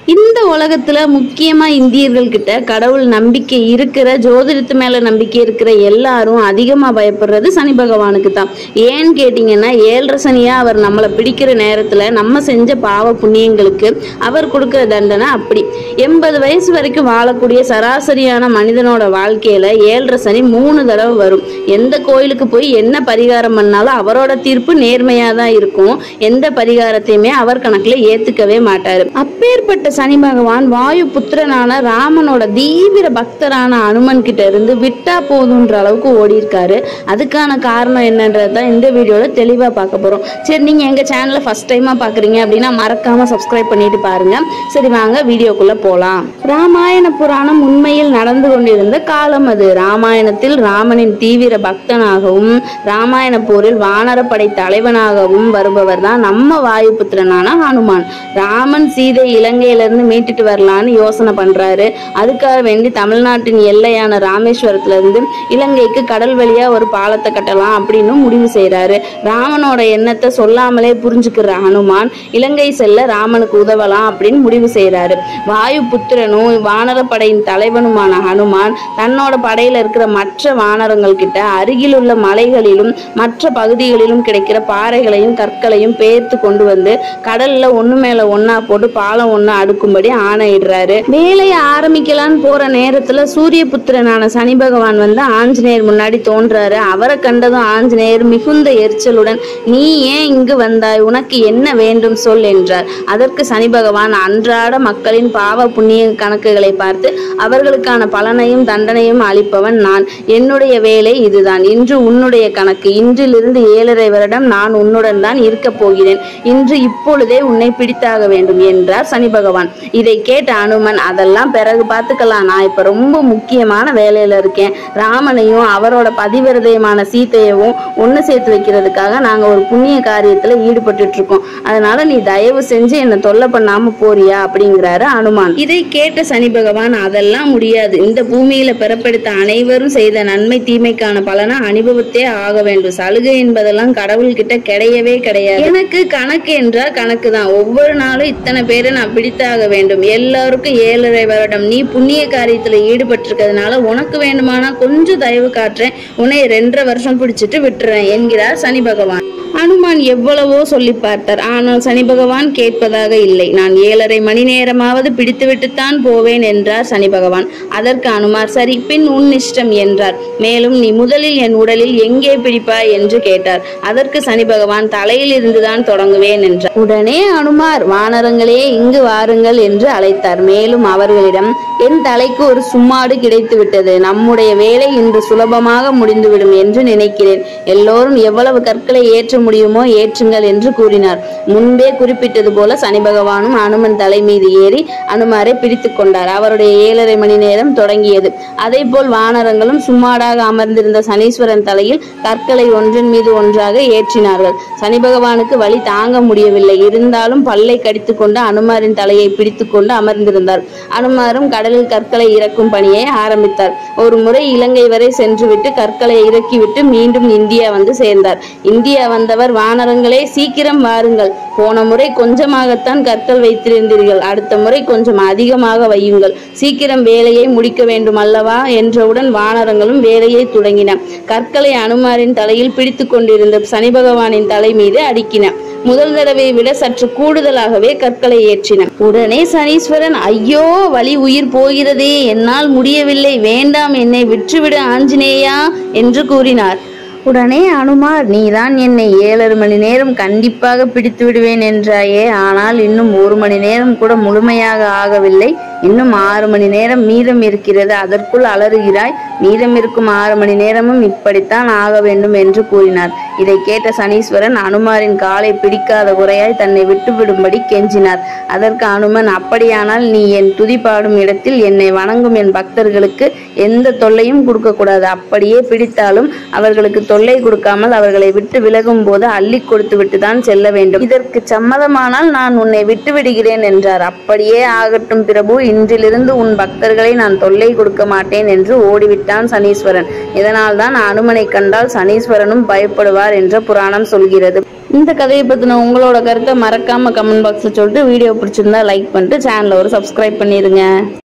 இந்த உலகத்துல முக்கியமா இந்தியர்கள் கிட்ட கடவுள் நம்பிக்கை இருக்கிற ஜோதிடத்து மேல நம்பிக்கை இருக்கிற எல்லாரும் அதிகமா பயப்படுறது சனி பகவானுக்கு தான் ஏன்னு கேட்டீங்கன்னா ஏழரை சனியா அவர் நம்மளை பிடிக்கிற நேரத்துல நம்ம செஞ்ச பாவ புண்ணியங்களுக்கு அவர் கொடுக்கிற தண்டனை அப்படி எண்பது வயசு வரைக்கும் வாழக்கூடிய சராசரியான மனிதனோட வாழ்க்கையில ஏழரை சனி மூணு தடவை வரும் எந்த கோயிலுக்கு போய் என்ன பரிகாரம் பண்ணாலும் அவரோட தீர்ப்பு நேர்மையா தான் இருக்கும் எந்த பரிகாரத்தையுமே அவர் கணக்குல ஏத்துக்கவே மாட்டாரு அப்பேற்பட்ட சனி பகவான் வாயு புத்திரனான ராமனோட தீவிர பக்தரான அனுமன் கிட்ட இருந்து விட்டா போதுன்ற அளவுக்கு ஓடி இருக்காரு அதுக்கான காரணம் என்னன்றது தான் இந்த வீடியோல தெளிவா பார்க்க போறோம் சரி நீங்க எங்க சேனலை ஃபர்ஸ்ட் டைமா பாக்குறீங்க அப்படின்னா மறக்காம சப்ஸ்கிரைப் பண்ணிட்டு பாருங்க சரி வாங்க வீடியோக்குள்ள போலாம் ராமாயண புராணம் உண்மையில் நடந்து கொண்டிருந்த காலம் அது ராமாயணத்தில் ராமனின் தீவிர பக்தனாகவும் ராமாயண போரில் வானரப்படை தலைவனாகவும் வருபவர் தான் நம்ம வாயுபுத்திரனான ஹனுமான் ராமன் சீதை இலங்கையிலிருந்து மீட்டுட்டு வரலான்னு யோசனை பண்றாரு அதுக்காக வேண்டி தமிழ்நாட்டின் எல்லையான ராமேஸ்வரத்துல இருந்து இலங்கைக்கு கடல் வழியா ஒரு பாலத்தை கட்டலாம் அப்படின்னு முடிவு செய்றாரு ராமனோட எண்ணத்தை சொல்லாமலே புரிஞ்சுக்கிற ஹனுமான் இலங்கை செல்ல ராமனுக்கு உதவலாம் அப்படின்னு முடிவு செய்றாரு வாயு புத்திரனும் வானரப்படையின் தலைவனுமான ஹனுமான் தன்னோட படையில இருக்கிற மற்ற வானரங்கள் கிட்ட அருகில் உள்ள மலைகளிலும் மற்ற பகுதிகளிலும் கிடைக்கிற பாறைகளையும் கற்களையும் பெயர்த்து கொண்டு வந்து கடல்ல ஒண்ணு மேல ஒண்ணா போட்டு பாலம் ஒண்ணு அடுக்கும்படி ஆணையிடுறாரு வேலையை ஆரம்பிக்கலான்னு போற நேரத்துல சூரிய புத்திரனான சனி பகவான் வந்து ஆஞ்சநேயர் முன்னாடி தோன்றாரு அவரை கண்டதும் ஆஞ்சநேயர் மிகுந்த எரிச்சலுடன் நீ ஏன் இங்கு வந்தாய் உனக்கு என்ன வேண்டும் சொல் என்றார் அதற்கு சனி பகவான் அன்றாட மக்களின் பாவ புண்ணிய கணக்குகளை பார்த்து அவர்களுக்கான பலனையும் தண்டனையும் அளிப்பவன் நான் என்னுடைய வேலை இதுதான் இன்று உன்னுடைய கணக்கு இன்றிலிருந்து ஏழரை வருடம் நான் உன்னுடன் தான் இருக்கப் போகிறேன் இன்று இப்பொழுதே உன்னை பிடித்தாக வேண்டும் என்றார் சனி பகவான் இதை கேட்ட அனுமன் அதெல்லாம் பிறகு பார்த்துக்கலாம் நான் இப்ப ரொம்ப முக்கியமான வேலையில இருக்கேன் ராமனையும் அவரோட பதிவிரதையமான சீத்தையவும் ஒண்ணு சேர்த்து வைக்கிறதுக்காக நாங்க ஒரு புண்ணிய காரியத்துல ஈடுபட்டுட்டு இருக்கோம் அதனால நீ தயவு செஞ்சு என்னை தொல்லை பண்ணாம போறியா அப்படிங்கிறாரு அனுமான் இதை கேட்ட சனி பகவான் அதெல்லாம் முடியாது இந்த பூமியில பிறப்பெடுத்த அனைவரும் செய்த நன்மை தீமைக்கான பலனை அனுபவத்தே ஆக வேண்டும் சலுகை என்பதெல்லாம் கடவுள் கிட்ட கிடையவே கிடையாது எனக்கு கணக்கு என்றால் கணக்கு தான் ஒவ்வொரு நாளும் இத்தனை பேரை நான் பிடித்தாக வேண்டும் எல்லாருக்கும் ஏழரை வருடம் நீ புண்ணிய காரியத்துல ஈடுபட்டிருக்கிறதுனால உனக்கு வேண்டுமானா கொஞ்சம் தயவு காட்டுறேன் உன்னை ரெண்டரை வருஷம் பிடிச்சிட்டு விட்டுறேன் என்கிறார் சனி பகவான் அனுமான் எவ்வளவோ சொல்லி பார்த்தார் ஆனால் சனி பகவான் கேட்பதாக இல்லை நான் ஏழரை மணி நேரமாவது பிடித்துவிட்டுத்தான் போவேன் என்றார் சனி பகவான் அதற்கு அனுமார் சரி பின் உன் இஷ்டம் என்றார் மேலும் நீ முதலில் என் உடலில் எங்கே பிடிப்பாய் என்று கேட்டார் அதற்கு சனி பகவான் தலையில் இருந்துதான் தொடங்குவேன் என்றார் உடனே அனுமார் வானரங்களே இங்கு வாருங்கள் என்று அழைத்தார் மேலும் அவர்களிடம் என் தலைக்கு ஒரு சும்மாடு கிடைத்து விட்டது நம்முடைய வேலை இன்று சுலபமாக முடிந்துவிடும் என்று நினைக்கிறேன் எல்லோரும் எவ்வளவு கற்களை ஏற்ற முடியுமோ ஏற்றுங்கள் என்று கூறினார் முன்பே குறிப்பிட்டது போல சனி பகவானும் அனுமன் தலை மீது ஏறி அனுமாரை பிடித்து கொண்டார் அவருடைய ஏழரை மணி நேரம் தொடங்கியது அதே போல் வானரங்களும் சும்மாடாக அமர்ந்திருந்த சனீஸ்வரன் தலையில் கற்களை ஒன்றின் மீது ஒன்றாக ஏற்றினார்கள் சனி பகவானுக்கு வலி தாங்க முடியவில்லை இருந்தாலும் பல்லை கடித்துக்கொண்டு அனுமாரின் தலையை பிடித்துக்கொண்டு அமர்ந்திருந்தார் அனுமாரும் கடலில் கற்களை இறக்கும் பணியை ஆரம்பித்தார் ஒரு முறை இலங்கை வரை சென்றுவிட்டு கற்களை இறக்கிவிட்டு மீண்டும் இந்தியா வந்து சேர்ந்தார் இந்தியா வந்தவர் வானரங்களே சீக்கிரம் வாருங்கள் போன முறை கொஞ்சமாகத்தான் கற்கள் வைத்திருந்தீர்கள் அடுத்த முறை கொஞ்சம் அதிகமாக வையுங்கள் சீக்கிரம் வேலையை முடிக்க வேண்டும் அல்லவா என்றவுடன் வானரங்களும் வேலையை தொடங்கின கற்களை அனுமாரின் தலையில் பிடித்து கொண்டிருந்த சனி பகவானின் தலை மீது அடிக்கின முதல் தடவை விட சற்று கூடுதலாகவே கற்களை ஏற்றின உடனே சனீஸ்வரன் ஐயோ வலி உயிர் போகிறதே என்னால் முடியவில்லை வேண்டாம் என்னை விற்றுவிடு ஆஞ்சநேயா என்று கூறினார் உடனே அனுமார் நீதான் என்னை ஏழரை மணி நேரம் கண்டிப்பாக பிடித்து விடுவேன் என்றாயே ஆனால் இன்னும் ஒரு மணி நேரம் கூட முழுமையாக ஆகவில்லை இன்னும் ஆறு மணி நேரம் மீதம் இருக்கிறது அதற்குள் அலறுகிறாய் மீதம் இருக்கும் ஆறு மணி நேரமும் இப்படித்தான் ஆக வேண்டும் என்று கூறினார் இதை கேட்ட சனீஸ்வரன் அனுமாரின் காலை பிடிக்காத குறையாய் தன்னை விட்டுவிடும்படி கெஞ்சினார் அதற்கு அனுமன் அப்படியானால் நீ என் துதி பாடும் இடத்தில் என்னை வணங்கும் என் பக்தர்களுக்கு எந்த தொல்லையும் கொடுக்க கூடாது அப்படியே பிடித்தாலும் அவர்களுக்கு தொல்லை கொடுக்காமல் அவர்களை விட்டு விலகும் போது அள்ளி கொடுத்து விட்டு தான் செல்ல வேண்டும் இதற்கு சம்மதமானால் நான் உன்னை விட்டு விடுகிறேன் என்றார் அப்படியே ஆகட்டும் பிரபு இன்றிலிருந்து உன் பக்தர்களை நான் தொல்லை கொடுக்க மாட்டேன் என்று ஓடிவிட்டார் விட்டான் சனீஸ்வரன் இதனால் தான் அனுமனை கண்டால் சனீஸ்வரனும் பயப்படுவார் என்ற புராணம் சொல்கிறது இந்த கதையை பத்தின உங்களோட கருத்தை மறக்காம கமெண்ட் பாக்ஸ்ல சொல்லிட்டு வீடியோ பிடிச்சிருந்தா லைக் பண்ணிட்டு சேனலை ஒரு சப்ஸ்கிரைப் பண்ணிருங்க